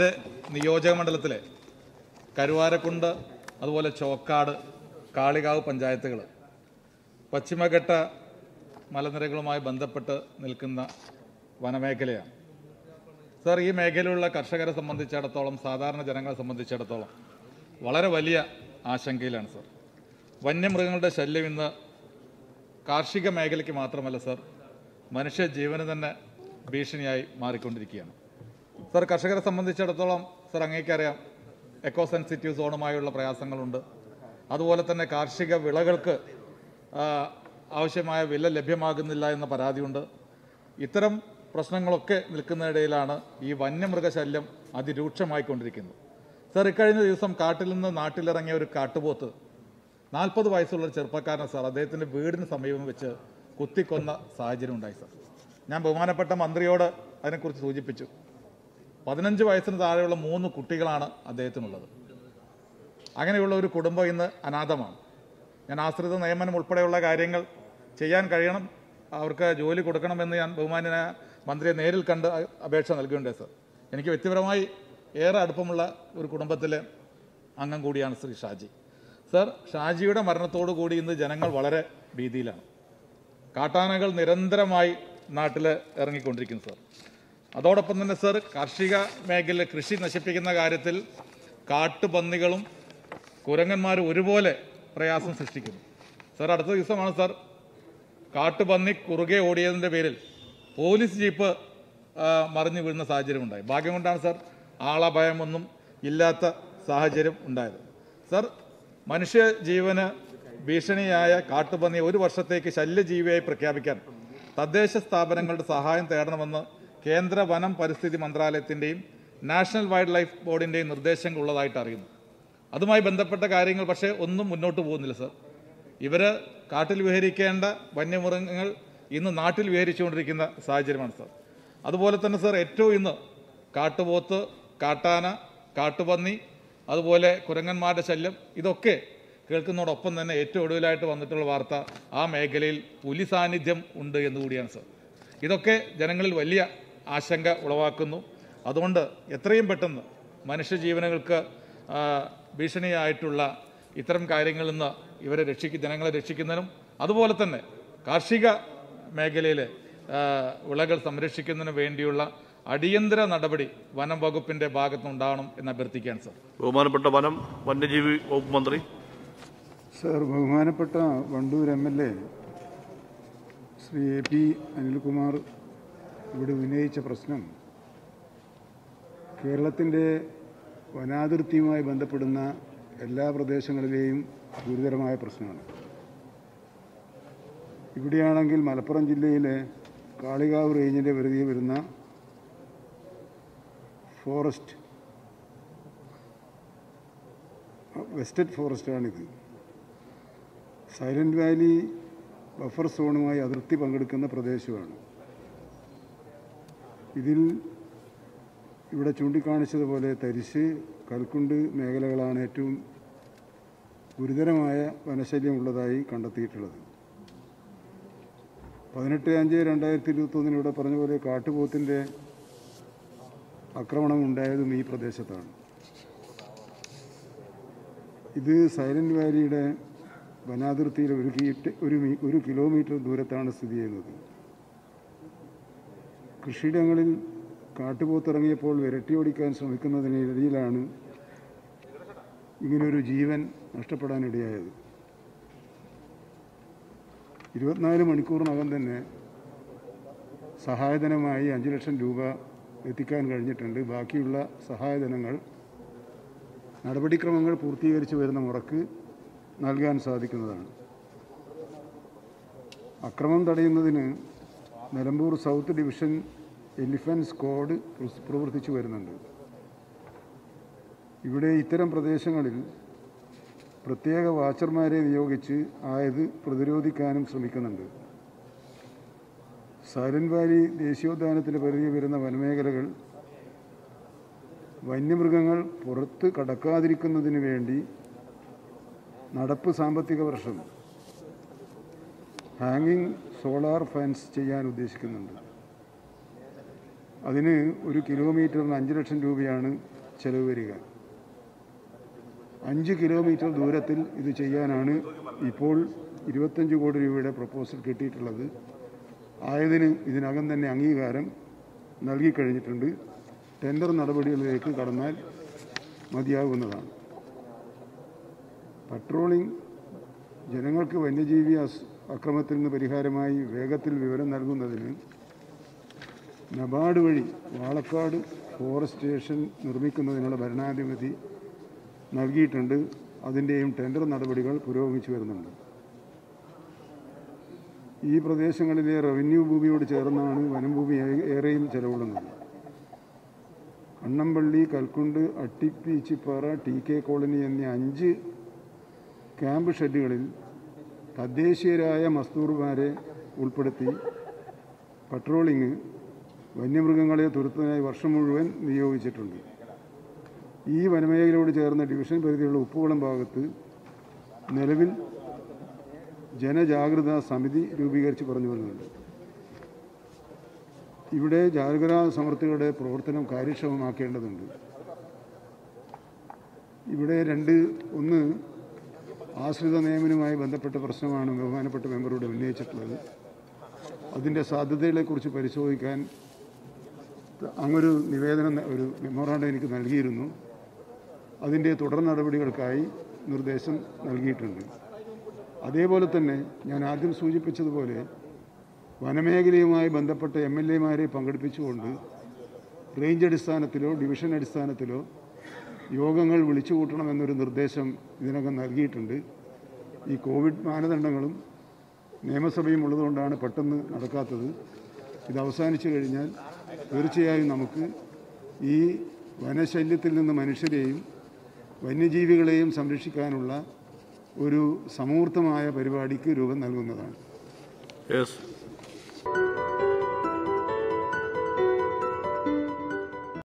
എൻ്റെ നിയോജക മണ്ഡലത്തിലെ കരുവാരക്കുണ്ട് അതുപോലെ ചോക്കാട് കാളികാവ് പഞ്ചായത്തുകൾ പശ്ചിമഘട്ട മലനിരകളുമായി ബന്ധപ്പെട്ട് നിൽക്കുന്ന വനമേഖലയാണ് സാർ ഈ മേഖലയിലുള്ള കർഷകരെ സംബന്ധിച്ചിടത്തോളം സാധാരണ ജനങ്ങളെ സംബന്ധിച്ചിടത്തോളം വളരെ വലിയ ആശങ്കയിലാണ് സാർ വന്യമൃഗങ്ങളുടെ ശല്യം ഇന്ന് കാർഷിക മേഖലയ്ക്ക് മാത്രമല്ല സാർ മനുഷ്യ ജീവന് തന്നെ ഭീഷണിയായി മാറിക്കൊണ്ടിരിക്കുകയാണ് സാർ കർഷകരെ സംബന്ധിച്ചിടത്തോളം സാർ അങ്ങേക്കറിയാം എക്കോ സെൻസിറ്റീവ് സോണുമായുള്ള പ്രയാസങ്ങളുണ്ട് അതുപോലെ തന്നെ കാർഷിക വിളകൾക്ക് ആ, ആവശ്യമായ വില ലഭ്യമാകുന്നില്ല എന്ന പരാതിയുണ്ട് ഇത്തരം പ്രശ്നങ്ങളൊക്കെ നിൽക്കുന്നതിടയിലാണ് ഈ വന്യമൃഗശല്യം അതിരൂക്ഷമായിക്കൊണ്ടിരിക്കുന്നത് സാർ ഇക്കഴിഞ്ഞ ദിവസം കാട്ടിൽ നിന്ന് നാട്ടിലിറങ്ങിയ ഒരു കാട്ടുപോത്ത് നാൽപ്പത് വയസ്സുള്ള ഒരു ചെറുപ്പക്കാരനെ സാർ അദ്ദേഹത്തിൻ്റെ വീടിന് സമീപം വെച്ച് കുത്തിക്കൊന്ന സാഹചര്യം ഉണ്ടായി സാർ ഞാൻ ബഹുമാനപ്പെട്ട മന്ത്രിയോട് അതിനെക്കുറിച്ച് സൂചിപ്പിച്ചു പതിനഞ്ച് വയസ്സിന് താഴെയുള്ള മൂന്ന് കുട്ടികളാണ് അദ്ദേഹത്തിനുള്ളത് അങ്ങനെയുള്ള ഒരു കുടുംബം ഇന്ന് അനാഥമാണ് ഞാൻ ആശ്രിത നിയമനം ഉൾപ്പെടെയുള്ള കാര്യങ്ങൾ ചെയ്യാൻ കഴിയണം അവർക്ക് ജോലി കൊടുക്കണമെന്ന് ഞാൻ ബഹുമാനായ മന്ത്രിയെ നേരിൽ കണ്ട് അ- അപേക്ഷ നൽകുന്നുണ്ട് സർ എനിക്ക് വ്യക്തിപരമായി ഏറെ അടുപ്പമുള്ള ഒരു കുടുംബത്തിലെ അംഗം കൂടിയാണ് ശ്രീ ഷാജി സർ ഷാജിയുടെ മരണത്തോടു കൂടി ഇന്ന് ജനങ്ങൾ വളരെ ഭീതിയിലാണ് കാട്ടാനകൾ നിരന്തരമായി നാട്ടിൽ ഇറങ്ങിക്കൊണ്ടിരിക്കുന്നു സർ അതോടൊപ്പം തന്നെ സർ കാർഷിക മേഖല കൃഷി നശിപ്പിക്കുന്ന കാര്യത്തിൽ കാട്ടുപന്നികളും കുരങ്ങന്മാരും ഒരുപോലെ പ്രയാസം സൃഷ്ടിക്കുന്നു സർ അടുത്ത ദിവസമാണ് സർ കാട്ടുപന്നി കുറുകെ ഓടിയതിൻ്റെ പേരിൽ പോലീസ് ജീപ്പ് ആ, മറിഞ്ഞു വീഴുന്ന സാഹചര്യം ഉണ്ടായി ഭാഗ്യം കൊണ്ടാണ് സർ ആളഭയമൊന്നും ഇല്ലാത്ത സാഹചര്യം ഉണ്ടായത് സർ മനുഷ്യ ജീവന് ഭീഷണിയായ കാട്ടുപന്നിയെ ഒരു വർഷത്തേക്ക് ശല്യജീവിയായി പ്രഖ്യാപിക്കാൻ തദ്ദേശ സ്ഥാപനങ്ങളുടെ സഹായം തേടണമെന്ന് കേന്ദ്ര വനം പരിസ്ഥിതി മന്ത്രാലയത്തിൻ്റെയും നാഷണൽ വൈൽഡ് ലൈഫ് ബോർഡിൻ്റെയും നിർദ്ദേശങ്ങൾ ഉള്ളതായിട്ട് അറിയുന്നു അതുമായി ബന്ധപ്പെട്ട കാര്യങ്ങൾ പക്ഷേ ഒന്നും മുന്നോട്ട് പോകുന്നില്ല സർ ഇവര് കാട്ടിൽ വിഹരിക്കേണ്ട വന്യമൃഗങ്ങൾ ഇന്ന് നാട്ടിൽ വിഹരിച്ചുകൊണ്ടിരിക്കുന്ന സാഹചര്യമാണ് സർ അതുപോലെ തന്നെ സർ ഏറ്റവും ഇന്ന് കാട്ടുപോത്ത് കാട്ടാന കാട്ടുപന്നി അതുപോലെ കുരങ്ങന്മാരുടെ ശല്യം ഇതൊക്കെ കേൾക്കുന്നതോടൊപ്പം തന്നെ ഏറ്റവും ഒടുവിലായിട്ട് വന്നിട്ടുള്ള വാർത്ത ആ മേഖലയിൽ പുലി സാന്നിധ്യം ഉണ്ട് എന്നുകൂടിയാണ് സർ ഇതൊക്കെ ജനങ്ങളിൽ വലിയ ആശങ്ക ഉളവാക്കുന്നു അതുകൊണ്ട് എത്രയും പെട്ടെന്ന് മനുഷ്യജീവനുകൾക്ക് ആ, ഭീഷണിയായിട്ടുള്ള ഇത്തരം കാര്യങ്ങളിൽ നിന്ന് ഇവരെ രക്ഷിക്ക ജനങ്ങളെ രക്ഷിക്കുന്നതിനും അതുപോലെ തന്നെ കാർഷിക മേഖലയിലെ ആ, വിളകൾ സംരക്ഷിക്കുന്നതിന് വേണ്ടിയുള്ള അടിയന്തര നടപടി വനം വകുപ്പിന്റെ ഭാഗത്തുനിന്നുണ്ടാവണം എന്ന് അഭ്യർത്ഥിക്കുകയാണ് സർ ബഹുമാനപ്പെട്ട വനം വന്യജീവി വകുപ്പ് മന്ത്രി സർ ബഹുമാനപ്പെട്ട Wandoor M L A Shri A P Anilkumar ഇവിടെ ഉന്നയിച്ച പ്രശ്നം കേരളത്തിൻ്റെ വനാതിർത്തിയുമായി ബന്ധപ്പെടുന്ന എല്ലാ പ്രദേശങ്ങളിലെയും ഗുരുതരമായ പ്രശ്നമാണ് ഇവിടെയാണെങ്കിൽ മലപ്പുറം ജില്ലയിലെ കാളികാവ് റേഞ്ചിൻ്റെ പരിധിയിൽ വരുന്ന ഫോറസ്റ്റ് വെസ്റ്റഡ് ഫോറസ്റ്റാണിത് സൈലന്റ് വാലി ബഫർ സോണുമായി അതിർത്തി പങ്കെടുക്കുന്ന പ്രദേശമാണ് ഇതിൽ ഇവിടെ ചൂണ്ടിക്കാണിച്ചതുപോലെ തരിശ് കൽക്കുണ്ട് മേഖലകളാണ് ഏറ്റവും ഗുരുതരമായ വനശല്യം ഉള്ളതായി കണ്ടെത്തിയിട്ടുള്ളത് പതിനെട്ട് അഞ്ച് രണ്ടായിരത്തി ഇരുപത്തൊന്നിന് ഇവിടെ പറഞ്ഞ പോലെ കാട്ടുപോത്തിൻ്റെ ആക്രമണം ഉണ്ടായതും ഈ പ്രദേശത്താണ് ഇത് സൈലന്റ് വാലിയുടെ വനാതിർത്തിയിൽ ഒരു കീറ്റ് ഒരു മീ ഒരു കിലോമീറ്റർ ദൂരത്താണ് സ്ഥിതി ചെയ്യുന്നത് കൃഷിയിടങ്ങളിൽ കാട്ടുപോത്തിറങ്ങിയപ്പോൾ വിരട്ടിയോടിക്കാൻ ശ്രമിക്കുന്നതിനിടയിലാണ് ഇങ്ങനൊരു ജീവൻ നഷ്ടപ്പെടാനിടയായത് ഇരുപത്തിനാല് മണിക്കൂറിനകം തന്നെ സഹായധനമായി അഞ്ച് ലക്ഷം രൂപ എത്തിക്കാൻ കഴിഞ്ഞിട്ടുണ്ട് ബാക്കിയുള്ള സഹായധനങ്ങൾ നടപടിക്രമങ്ങൾ പൂർത്തീകരിച്ച് വരുന്ന മുറക്ക് നൽകാൻ സാധിക്കുന്നതാണ് അക്രമം തടയുന്നതിന് Nilambur south division elephant squad പ്രസ്- പ്രവർത്തിച്ചു വരുന്നുണ്ട് ഇവിടെ ഇത്തരം പ്രദേശങ്ങളിൽ പ്രത്യേക വാച്ചർമാരെ നിയോഗിച്ച് ആയത് പ്രതിരോധിക്കാനും ശ്രമിക്കുന്നുണ്ട് സൈലന്റ് വാലി ദേശീയോദ്യാനത്തിൻ്റെ പരിധി വരുന്ന വനമേഖലകൾ വന്യമൃഗങ്ങൾ പുറത്ത് കടക്കാതിരിക്കുന്നതിന് വേണ്ടി നടപ്പ് സാമ്പത്തിക വർഷം ഹാങ്ങിങ് സോളാർ ഫെൻസ് ചെയ്യാൻ ഉദ്ദേശിക്കുന്നുണ്ട് അതിന് ഒരു കിലോമീറ്ററിന് അഞ്ച് ലക്ഷം രൂപയാണ് ചെലവ് വരിക അഞ്ച് കിലോമീറ്റർ ദൂരത്തിൽ ഇത് ചെയ്യാനാണ് ഇപ്പോൾ ഇരുപത്തഞ്ച് കോടി രൂപയുടെ പ്രപ്പോസൽ കിട്ടിയിട്ടുള്ളത് ആയതിന് ഇതിനകം തന്നെ അംഗീകാരം നൽകിക്കഴിഞ്ഞിട്ടുണ്ട് ടെൻഡർ നടപടികളിലേക്ക് കടന്നാൽ മതിയാകുന്നതാണ് പട്രോളിംഗ് ജനങ്ങൾക്ക് വന്യജീവി അസ് അക്രമത്തിൽ നിന്ന് പരിഹാരമായി വേഗത്തിൽ വിവരം നൽകുന്നതിന് നബാർഡ് വഴി വാളക്കാട് ഫോറസ്റ്റ് സ്റ്റേഷൻ നിർമ്മിക്കുന്നതിനുള്ള ഭരണാധിപതി നൽകിയിട്ടുണ്ട് അതിൻ്റെയും ടെൻഡർ നടപടികൾ പുരോഗമിച്ചു വരുന്നുണ്ട് ഈ പ്രദേശങ്ങളിലെ റവന്യൂ ഭൂമിയോട് ചേർന്നാണ് വനം ഭൂമി ഏ- ഏറെയും ചെലവുള്ളത് Annampalli Kalkund Attippeechippara T K colony എന്നീ അഞ്ച് ക്യാമ്പ് ഷെഡുകളിൽ തദ്ദേശീയരായ മസ്തൂർമാരെ ഉൾപ്പെടുത്തി പട്രോളിംഗ് വന്യമൃഗങ്ങളെ തുരത്തുന്നതിനായി വർഷം മുഴുവൻ നിയോഗിച്ചിട്ടുണ്ട് ഈ വനമേഖലയോട് ചേർന്ന ഡിവിഷൻ പരിധിയുള്ള ഉപ്പുകുളം ഭാഗത്ത് നിലവിൽ ജനജാഗ്രതാ സമിതി രൂപീകരിച്ച് പറഞ്ഞു വരുന്നുണ്ട് ഇവിടെ ജാഗ്രതാ സമർത്ഥികളുടെ പ്രവർത്തനം കാര്യക്ഷമമാക്കേണ്ടതുണ്ട് ഇവിടെ രണ്ട് ഒന്ന് ആശ്രിത നിയമനവുമായി ബന്ധപ്പെട്ട പ്രശ്നമാണ് ബഹുമാനപ്പെട്ട മെമ്പറോട് ഉന്നയിച്ചിട്ടുള്ളത് അതിൻ്റെ സാധ്യതകളെക്കുറിച്ച് പരിശോധിക്കാൻ അങ്ങൊരു നിവേദനം ന- ഒരു മെമ്മോറാണ്ടം എനിക്ക് നൽകിയിരുന്നു അതിൻ്റെ തുടർ നടപടികൾക്കായി നിർദ്ദേശം നൽകിയിട്ടുണ്ട് അതേപോലെ തന്നെ ഞാൻ ആദ്യം സൂചിപ്പിച്ചതുപോലെ വനമേഖലയുമായി ബന്ധപ്പെട്ട എം എൽ എമാരെ പങ്കെടുപ്പിച്ചുകൊണ്ട് റേഞ്ച് അടിസ്ഥാനത്തിലോ ഡിവിഷൻ അടിസ്ഥാനത്തിലോ യോഗങ്ങൾ വിളിച്ചു കൂട്ടണമെന്നൊരു നിർദ്ദേശം ഇതിനകം നൽകിയിട്ടുണ്ട് ഈ കോവിഡ് മാനദണ്ഡങ്ങളും നിയമസഭയും ഉള്ളതുകൊണ്ടാണ് പെട്ടെന്ന് നടക്കാത്തത് ഇത് അവസാനിച്ചു കഴിഞ്ഞാൽ തീർച്ചയായും നമുക്ക് ഈ വനശല്യത്തിൽ നിന്ന് മനുഷ്യരെയും വന്യജീവികളെയും സംരക്ഷിക്കാനുള്ള ഒരു സമൂർത്തമായ പരിപാടിക്ക് രൂപം നൽകുന്നതാണ് യെസ്